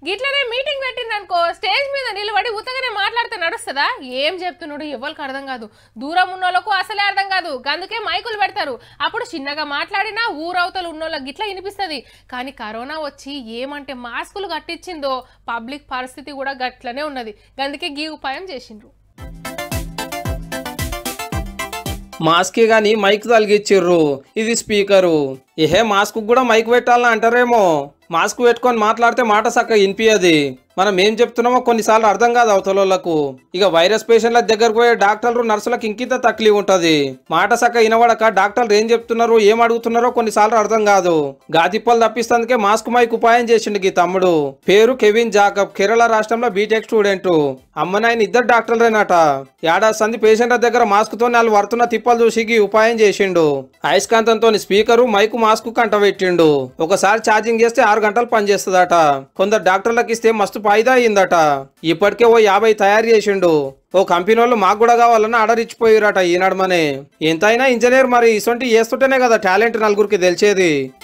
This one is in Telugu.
గిట్లనే మీటింగ్ పెట్టిందనుకో స్టేజ్ మీద నిలబడి ఉత్తగానే మాట్లాడితే నడుస్తుందా ఏం చెప్తున్నాడు ఎవరికి అర్థం కాదు దూరం ఉన్నోళ్ళకు అసలే అర్థం కాదు అందుకే మైకులు పెడతారు అప్పుడు చిన్నగా మాట్లాడినా ఊరవతలు ఉన్నోళ్ళకి గిట్లా వినిపిస్తుంది కానీ కరోనా వచ్చి ఏమంటే మాస్కులు కట్టించిందో పబ్లిక్ పరిస్థితి కూడా గట్లనే ఉన్నది అందుకే గీ ఉపాయం చేసిండ్రు మాస్కే గాని మైక్ తలిగిచ్చిర్రు ఇది స్పీకరు ఏహే మాస్క్ కూడా మైక్ పెట్టాలని అంటారేమో మాస్క్ పెట్టుకొని మాట్లాడితే మాట సక్క వినిపించది మనం ఏం చెప్తున్నామో కొన్నిసార్లు అర్థం కాదు అవతలోళ్ళకు ఇక వైరస్ పేషెంట్ల దగ్గరకు పోయే డాక్టర్లు నర్సులకు ఇంకింత తక్లీఫ్ ఉంటది మాట సక్క వినబడక డాక్టర్లు ఏం చెప్తున్నారో ఏం అడుగుతున్నారో కొన్నిసార్లు అర్థం కాదు గాదిప్పలు తప్పిస్తందుకే మాస్క్ మైక్ ఉపాయం చేసిండు ఈ తమ్ముడు పేరు కెవిన్ జాకబ్ కేరళ రాష్ట్రంలో బీటెక్ స్టూడెంట్ అమ్మనాయన ఇద్దరు డాక్టర్లేనట ఏడాది సంది పేషెంట్ల దగ్గర మాస్క్ తో వాళ్ళు వరుతున్న తిప్పలు చూసి ఈ ఉపాయం చేసిండు అయస్కాంతంతో స్పీకరు మైకు మాస్క్ కంట పెట్టిండు ఒకసారి ఛార్జింగ్ చేస్తే ఆరు గంటలు పనిచేస్తుందట కొందరు డాక్టర్లకు ఇస్తే మస్తు ఫాయిదా అయిందట ఇప్పటికే ఓ యాభై తయారు చేసిండు ఓ కంపెనీ వాళ్ళు మాకు కూడా కావాలని ఆర్డర్ ఇచ్చిపోయారట ఈనాడు మనే ఎంతైనా ఇంజనీర్ మరి ఇసొంటి చేస్తుంటేనే కదా టాలెంట్ నలుగురికి తెలిసేది